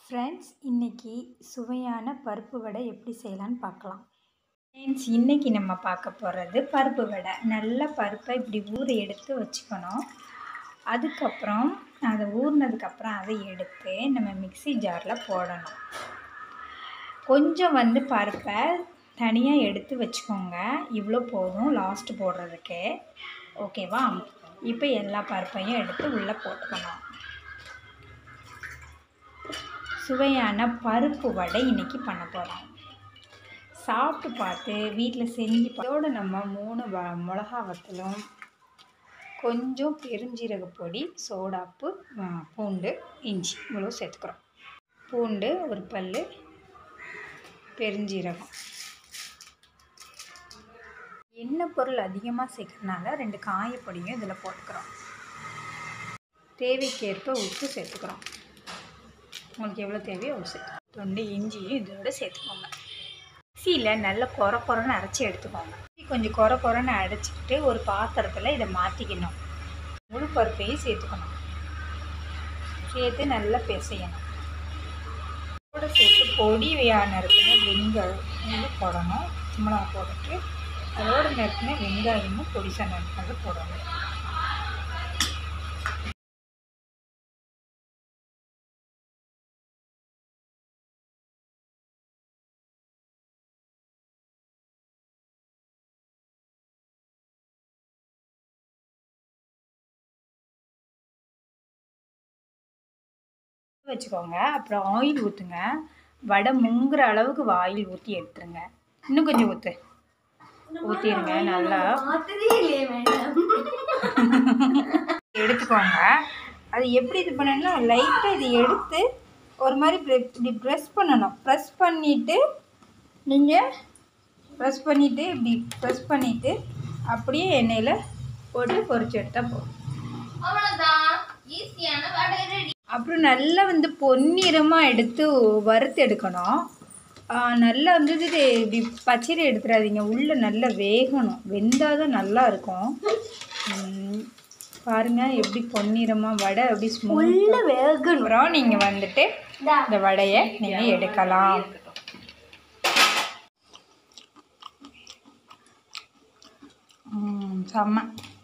friends இன்றைக்கி சுவையான பருப்பு வடை எப்படி செய்யலான்னு பார்க்கலாம் ஃப்ரெண்ட்ஸ் இன்றைக்கி நம்ம பார்க்க போகிறது பருப்பு வடை நல்ல பருப்பை இப்படி ஊற எடுத்து வச்சுக்கணும் அதுக்கப்புறம் அதை ஊறினதுக்கப்புறம் அதை எடுத்து நம்ம மிக்ஸி ஜாரில் போடணும் கொஞ்சம் வந்து பருப்பை தனியாக எடுத்து வச்சுக்கோங்க இவ்வளோ போதும் லாஸ்ட்டு போடுறதுக்கு ஓகேவா இப்போ எல்லா பருப்பையும் எடுத்து உள்ளே போட்டுக்கணும் சுவையான பருப்பு வடை இன்றைக்கி பண்ண போகிறோம் சாப்பிட்டு பார்த்து வீட்டில் செஞ்சு அதோடு நம்ம மூணு வ மிளகா வத்தலும் கொஞ்சம் பெருஞ்சீரக பொடி சோடாப்பு ஆ, பூண்டு இஞ்சி இவ்வளோ சேர்த்துக்கிறோம் பூண்டு ஒரு பல் பெருஞ்சீரகம் எண்ணெய் பொருள் அதிகமாக சேர்க்கறனால ரெண்டு காயப்பொடியும் இதில் போட்டுக்கிறோம் தேவைக்கேற்ப உப்பு சேர்த்துக்கிறோம் உங்களுக்கு எவ்வளோ தேவையோ அவ்வளோ சேர்த்து தொண்டு இஞ்சியும் இதோட சேர்த்துக்கோங்க மிக்சியில் நல்ல குறை குறைன்னு அரைச்சி எடுத்துக்கோங்க கொஞ்சம் குறை குறைன்னு அரைச்சிக்கிட்டு ஒரு பாத்திரத்தில் இதை மாற்றிக்கணும் முழு பருப்பையும் சேர்த்துக்கணும் சேர்த்து நல்லா பிசையணும் கூட சேர்த்து பொடி நறுக்கின வெங்காயம் போடணும் மிளகா போட்டுட்டு அதோடு நறுக்கின வெங்காயமும் பொடிசா நறுக்கினது போடணும் வச்சுக்கோங்க அப்புறம் ஆயில் ஊற்றுங்க வடை முங்குற அளவுக்கு ஆயில் ஊற்றி எடுத்துருங்க இன்னும் கொஞ்சம் ஊற்று ஊற்றிடுங்க நல்லா எடுத்துக்கோங்க அது எப்படி இது பண்ணணும்னா லைட்டாக இது எடுத்து ஒரு மாதிரி இப்படி இப்படி ப்ரெஸ் பண்ணணும் ப்ரெஸ் பண்ணிவிட்டு நீங்கள் ப்ரெஸ் பண்ணிவிட்டு இப்படி ப்ரெஸ் பண்ணிவிட்டு அப்படியே எண்ணெயில் போட்டு பொரிச்சு எடுத்தால் போதும் அவ்வளவுதான் ஈஸியான வடை ரெடி அப்புறம் நல்லா வந்து பொன்னிறமாக எடுத்து வறுத்து எடுக்கணும் ஆ, நல்லா வந்து இது இப்படி பச்சரி எடுத்துடாதீங்க உள்ளே நல்லா வேகணும் வெந்தால் தான் நல்லா இருக்கும் ம், பாருங்க எப்படி பொன்னிறமாக வடை அப்படி ஸ்மூத் வேகணும் அப்புறம் நீங்கள் வந்துட்டு இந்த வடையை நீங்கள் எடுக்கலாம் ம், செம்ம